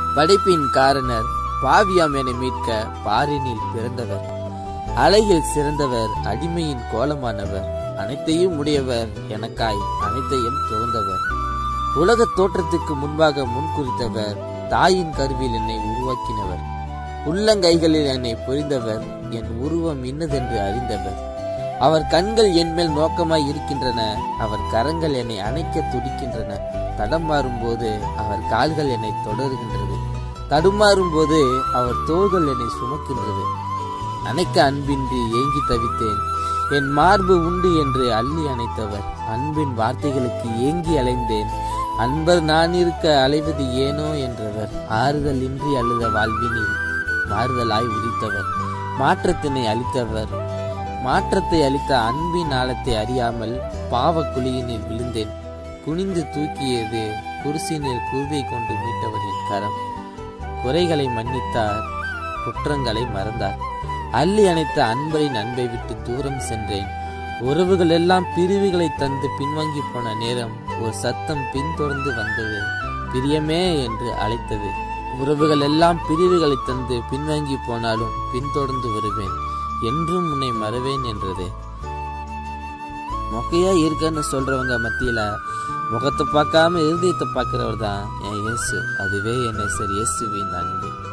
படைப்பின் காரணர் பாவியாம் என மீட்க பாரினில் பிறந்தவர் அழகில் சிறந்தவர் அடிமையின் கோலமானவர் அனைத்தையும் உடையவர் எனக்காய் அனைத்தையும் துறந்தவர் உலகத் தோற்றத்துக்கு முன்பாக முன்குறித்தவர் தாயின் கருவில் என்னை உருவாக்கினவர் உள்ளங்கைகளில் என்னை புரிந்தவர் என் உருவம் இன்னதென்று அறிந்தவர் அவர் கண்கள் என்மேல் நோக்கமாய் இருக்கின்றன அவர் கரங்கள் என்னை அணைக்க துடிக்கின்றன தடமாறும் போது அவர் கால்கள் என்னை தொடருகின்றது தடுமாறும் போது அவர் தோள்கள் என்னை சுமக்கின்றது அணைக்க அன்பின்றி ஏங்கி தவித்தேன் என் மார்பு உண்டு என்று அள்ளி அணைத்தவர் அன்பின் வார்த்தைகளுக்கு ஏங்கி அலைந்தேன் அன்பர் நான் இருக்க அலைவது ஏனோ என்றவர் ஆறுதல் இன்றி அழுத வாழ்வினில் மாறுதலாய் உதித்தவர் மாற்றத்தினை அளித்தவர் மாற்றத்தை அளித்த அன்பின் ஆழத்தை அறியாமல் பாவ குழியினில் விழுந்தேன் குனிந்து தூக்கியது குருசினில் குருதை கொண்டு மீட்டவரின் கரம் குறைகளை மன்னித்தார் குற்றங்களை மறந்தார் அள்ளி அணைத்த அன்பரின் அன்பை விட்டு தூரம் சென்றேன் உறவுகள் எல்லாம் பிரிவுகளை தந்து பின்வாங்கி போன நேரம் ஒரு சத்தம் பின்தொடர்ந்து வந்தது பிரியமே என்று அழைத்தது உறவுகள் எல்லாம் பிரிவுகளை தந்து பின்வாங்கி போனாலும் பின்தொடர்ந்து வருவேன் என்றும் உன்னை மறவேன் என்றது மொக்கையா இருக்கன்னு சொல்றவங்க மத்தியில முகத்தை பார்க்காம இருதயத்தை பார்க்கிறவர் தான் என் இயேசு அதுவே என் நேசர் இயேசுவின் அன்பு